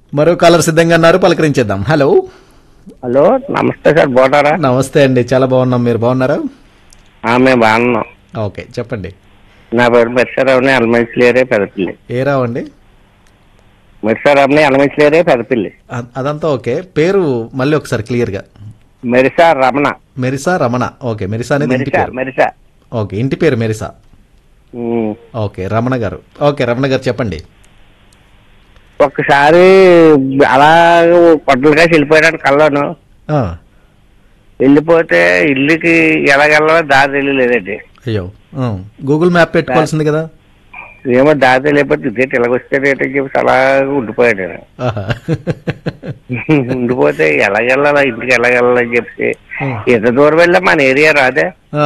మరో కాలర్ సిద్ధంగా ఉన్నారు పలకరించేద్దాం హలో హలో నమస్తే సార్ బాగున్నారా నమస్తే అండి చాలా బాగున్నాం మీరు బాగున్నారా ఆ, మేము బాగున్నాం ఓకే చెప్పండి నా పేరు మెర్సారావుని ఎలమెంట్స్లేరే పెదపిల్లి ఏ రావు అండి మెర్సారావుని ఎలమెంట్స్లేరే పెదపిల్లి అ- అదంతా ఓకే పేరు మళ్ళీ ఒకసారి క్లియర్ గా మెరిసా రమణ మెరిసా రమణ ఓకే మెరిసా అనేది ఇంటి మెరిసా పేరు మెరిసా ఓకే ఇంటి పేరు మెరిసా ఉమ్. ఓకే రమణ గారు ఓకే రమణ గారు చెప్పండి ఒక్కసారి అలా పొట్టలుగా వెళ్ళిపోయాడు కళ్ళను ఆ, వెళ్ళిపోతే ఇల్లుకి ఎలాగెళ్ళలో దారి తెలియలేదండి అయ్యో ఆ, గూగుల్ మ్యాప్ పెట్టుకోవాల్సింది కదా ఏమో దారి తెలియకపోతే ఇదేంటి ఇలాగొస్తే ఏంటని చెప్పేసి అలా ఉండిపోయాడు నేను. ఆహా. ఉండిపోతే ఎలాగెళ్ళాలా ఇంటికి ఎలాగెళ్ళాలని చెప్పి ఆ. ఎంత దూరం వెళ్ళా మన ఏరియా రాదే ఆ.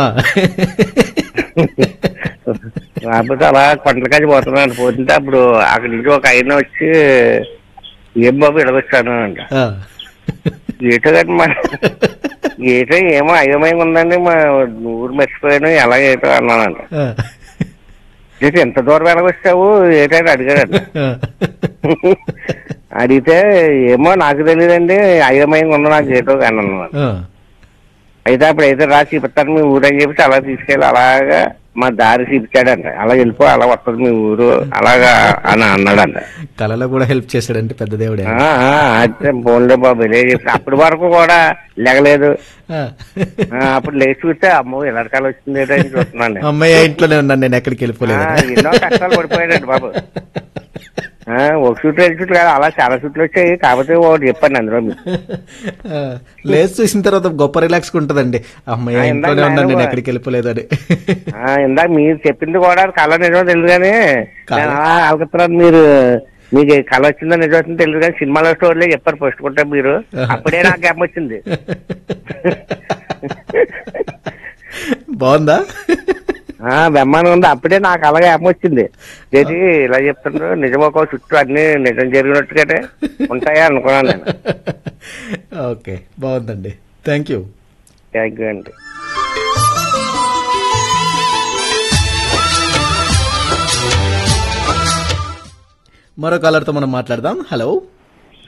రాకపోతే అలా కొండలకాచి పోతున్నాను పోతుంటే అప్పుడు అక్కడి నుంచి ఒక ఆయన వచ్చి ఏం బాబు ఇడగొచ్చాను అంట ఆ. ఏటో కానీ మా ఏటో ఏమో అయోమయంగా ఉందండి మా ఊరు మర్చిపోయాను ఎలా ఏటో అన్నానంట ఆ. ఏంటి ఎంత దూరం ఎలాగొచ్చావు ఏటని అడిగాడంట ఆ. అడిగితే ఏమో నాకు తెలియదండి అయోమయంగా ఉన్నా నాకు ఏటో కానీ అన్నాను ఆ. అయితే అప్పుడు అయితే రాసి చూపిస్తాను మీ ఊరు అని చెప్పేసి అలా తీసుకెళ్ళి అలాగా మా దారి చూపించాడంట అలా వెళ్ళిపో అలా వస్తుంది మీ ఊరు అలాగా అని అన్నాడంట కళలో కూడా హెల్ప్ చేశాడంటే పెద్ద దేవుడే ఆ, ఆ, అయితే ఫోన్లో బాబు ఇదే చెప్పి అప్పటి వరకు కూడా లెగలేదు ఆ. ఆ, అప్పుడు లేచి చూస్తే అమ్మో ఇలా కాలం వచ్చింది ఏంటో అని చూస్తున్నాను అమ్మయ్య ఇంట్లోనే ఉన్నాను నేను ఎక్కడికి వెళ్ళిపోలేదు ఆ, ఎన్నో కష్టాలు పడిపోయాడండి బాబు ఆ, ఒక చుట్టూ రెండు చుట్టూ కాదు అలా చాలా చుట్లు వచ్చాయి కాకపోతే ఒకటి చెప్పండి అందులో మీకు. ఆ, లేచి చూసిన తర్వాత గొప్ప రిలాక్స్ ఉంటదండి అమ్మయ్య ఆ, ఇంట్లోనే ఇందాక ఉన్నాను నేను నేను ఎక్కడికి వెళ్ళిపోలేదు అని ఆ, ఇందాక మీరు చెప్పింది కూడా కళ నిజమో తెలియదు కానీ కళ? నేను అలా ఆగుతున్నాను మీరు మీకు కళ వచ్చిందో నిజం వచ్చిందో తెలియదు కానీ సినిమాలో స్టోరీలో చెప్పారు ఫస్ట్ కొంటే మీరు అప్పుడే నాకు గ్యాప్ వచ్చింది బాగుందా ఆ బ్రహ్మాండం ఉంది అప్పుడే నాకు అలాగే గ్యాప్ వచ్చింది చేసి ఇలా చెప్తుండ్రు నిజమో ఒక చుట్టూ అన్ని నిజం జరిగినట్టుగానే ఉంటాయా అనుకున్నాను నేను ఓకే బాగుందండి థ్యాంక్ యూ థ్యాంక్ యూ అండి మరో కాలర్తో మనం మాట్లాడదాం హలో